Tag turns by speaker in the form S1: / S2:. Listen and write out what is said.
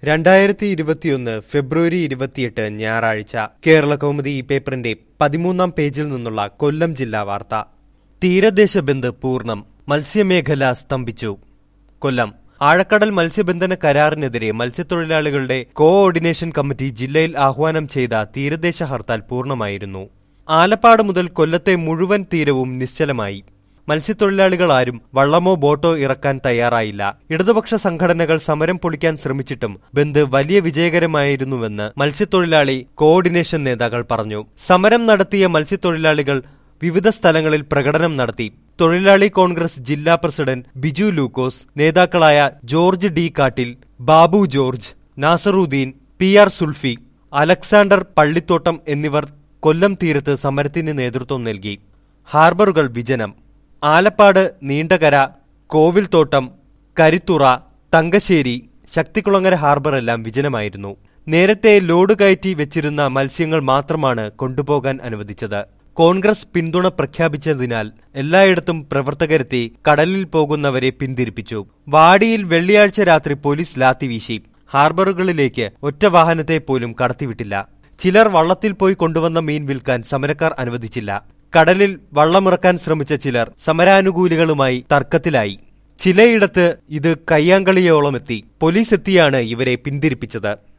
S1: രണ്ടായിരത്തി ഇരുപത്തിയൊന്ന് ഫെബ്രുവരി ഇരുപത്തിയെട്ട് ഞായറാഴ്ച കേരള കൗമുദി ഈ പേപ്പറിന്റെ പതിമൂന്നാം പേജിൽ നിന്നുള്ള കൊല്ലം ജില്ലാ വാർത്ത തീരദേശ ബന്ദ് പൂർണ്ണം മത്സ്യമേഖല സ്തംഭിച്ചു കൊല്ലം ആഴക്കടൽ മത്സ്യബന്ധന കരാറിനെതിരെ മത്സ്യത്തൊഴിലാളികളുടെ കോഓർഡിനേഷൻ കമ്മിറ്റി ജില്ലയിൽ ആഹ്വാനം ചെയ്ത തീരദേശ ഹർത്താൽ പൂർണ്ണമായിരുന്നു ആലപ്പാട് മുതൽ കൊല്ലത്തെ മുഴുവൻ തീരവും നിശ്ചലമായി മത്സ്യത്തൊഴിലാളികൾ ആരും വള്ളമോ ബോട്ടോ ഇറക്കാൻ തയ്യാറായില്ല ഇടതുപക്ഷ സംഘടനകൾ സമരം പൊളിക്കാൻ ശ്രമിച്ചിട്ടും ബന്ദ് വലിയ വിജയകരമായിരുന്നുവെന്ന് മത്സ്യത്തൊഴിലാളി കോഓർഡിനേഷൻ നേതാക്കൾ പറഞ്ഞു സമരം നടത്തിയ മത്സ്യത്തൊഴിലാളികൾ വിവിധ സ്ഥലങ്ങളിൽ പ്രകടനം നടത്തി തൊഴിലാളി കോൺഗ്രസ് ജില്ലാ പ്രസിഡന്റ് ബിജു ലൂക്കോസ് നേതാക്കളായ George D Kattil Babu George Nasaruddin P R Sulfi Alexander Pallithottam എന്നിവർ കൊല്ലം തീരത്ത് സമരത്തിന് നേതൃത്വം നൽകി ഹാർബറുകൾ വിജനം ആലപ്പാട് നീണ്ടകര കോവിൽത്തോട്ടം കരിത്തുറ തങ്കശ്ശേരി ശക്തികുളങ്ങര ഹാർബറെല്ലാം വിജനമായിരുന്നു നേരത്തെ ലോഡ് കയറ്റി വെച്ചിരുന്ന മത്സ്യങ്ങൾ മാത്രമാണ് കൊണ്ടുപോകാൻ അനുവദിച്ചത് കോൺഗ്രസ് പിന്തുണ പ്രഖ്യാപിച്ചതിനാൽ എല്ലായിടത്തും പ്രവർത്തകരെത്തി കടലിൽ പോകുന്നവരെ പിന്തിരിപ്പിച്ചു വാടിയിൽ വെള്ളിയാഴ്ച രാത്രി പോലീസ് ലാത്തിവീശി ഹാർബറുകളിലേക്ക് ഒറ്റ വാഹനത്തെ പോലും കടത്തിവിട്ടില്ല ചിലർ വള്ളത്തിൽ പോയി കൊണ്ടുവന്ന മീൻ വിൽക്കാൻ സമരക്കാർ അനുവദിച്ചില്ല കടലിൽ വള്ളമിറക്കാൻ ശ്രമിച്ച ചിലർ സമരാനുകൂലികളുമായി തർക്കത്തിലായി ചിലയിടത്ത് ഇത് കയ്യാങ്കളിയോളം എത്തി പോലീസ് എത്തിയാണ് ഇവരെ പിന്തിരിപ്പിച്ചത്